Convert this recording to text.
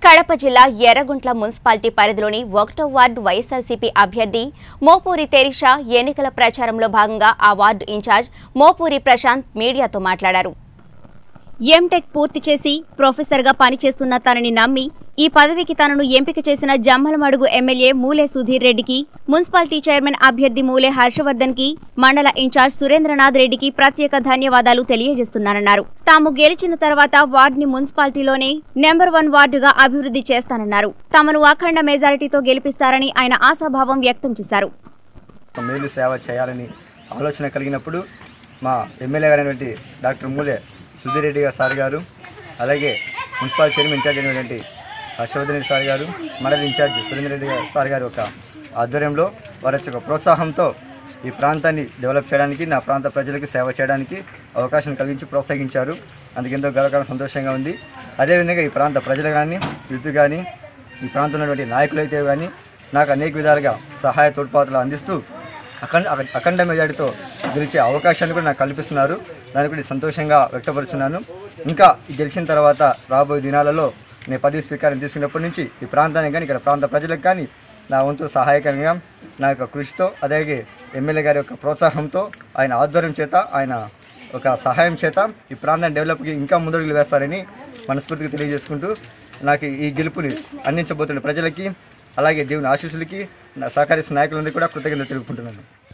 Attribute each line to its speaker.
Speaker 1: కడప జిల్లా ఎర్రగుంట్ల మున్సిపాలిటీ పరిధిలోని ఒకటో వార్డు వైఎస్ఆర్సీపీ అభ్యర్థి మోపూరి తెరిషా ఎన్నికల ప్రచారంలో భాగంగా ఆ వార్డు ఇన్ఛార్జ్ మోపూరి ప్రశాంత్ మీడియాతో మాట్లాడారు ఎంటెక్ పూర్తి చేసి ప్రొఫెసర్గా పనిచేస్తున్న తనని నమ్మి ఈ పదవికి తనను ఎంపిక చేసిన జమ్మలమడుగు ఎమ్మెల్యే మూలే సుధీర్ రెడ్డికి మున్సిపాలిటీ చైర్మన్ అభ్యర్థి మూలే హర్షవర్ధన్ కి మండల ఇన్ఛార్జ్ సురేంద్రనాథ్ రెడ్డికి ప్రత్యేక ధన్యవాదాలు తెలియజేస్తున్నానన్నారు తాము గెలిచిన తర్వాత వార్డుని మున్సిపాలిటీలోనే నెంబర్ వన్ వార్డుగా అభివృద్ధి చేస్తానన్నారు తమను అఖండ మెజారిటీతో గెలిపిస్తారని ఆయన ఆశాభావం వ్యక్తం చేశారు
Speaker 2: మేలు సేవ చేయాలని ఆలోచన కలిగినప్పుడు మా ఎమ్మెల్యే గారైనటువంటి డాక్టర్ మూలే సుధీర్ రెడ్డి గారు సార్ గారు అలాగే మున్సిపల్ చైర్మన్ ఇన్ఛార్జ్ అయినటువంటి హర్షవర్ధన్ రెడ్డి సార్ గారు మండలి ఇన్ఛార్జ్ సురేంద్ర రెడ్డి గారు సార్ గారు ఒక ఆధ్వర్యంలో వారి యొక్క ప్రోత్సాహంతో ఈ ప్రాంతాన్ని డెవలప్ చేయడానికి నా ప్రాంత ప్రజలకు సేవ చేయడానికి అవకాశం కలిగించి ప్రోత్సహించారు అందుకు ఎంతో గర్వకారం సంతోషంగా ఉంది అదేవిధంగా ఈ ప్రాంత ప్రజలు కానీ యూత్ కానీ ఈ ప్రాంతంలో ఉన్నటువంటి నాయకులైతే కానీ నాకు అనేక విధాలుగా సహాయ తోడ్పాతులు అందిస్తూ అఖండ అఖ- అఖండ మెజార్టీతో గెలిచే అవకాశాన్ని కూడా నాకు కల్పిస్తున్నారు దానికి కూడా సంతోషంగా వ్యక్తపరుస్తున్నాను ఇంకా ఈ గెలిచిన తర్వాత రాబోయే దినాలలో నేను పదవి స్వీకారం తీసుకున్నప్పటి నుంచి ఈ ప్రాంతానికి కానీ ఇక్కడ ప్రాంత ప్రజలకు కానీ నా వంతు సహాయకంగా నా యొక్క కృషితో అలాగే ఎమ్మెల్యే గారి యొక్క ప్రోత్సాహంతో ఆయన ఆధ్వర్యం చేత ఆయన ఒక సహాయం చేత ఈ ప్రాంతం డెవలప్కి ఇంకా ముందడుగులు వేస్తారని మనస్ఫూర్తిగా తెలియజేసుకుంటూ నాకు ఈ గెలుపుని అందించబోతున్న ప్రజలకి అలాగే దేవుని ఆశీస్సులకి నా సహకరిస్తున్న నాయకులందరికీ కూడా కృతజ్ఞత తెలుపుకుంటున్నాను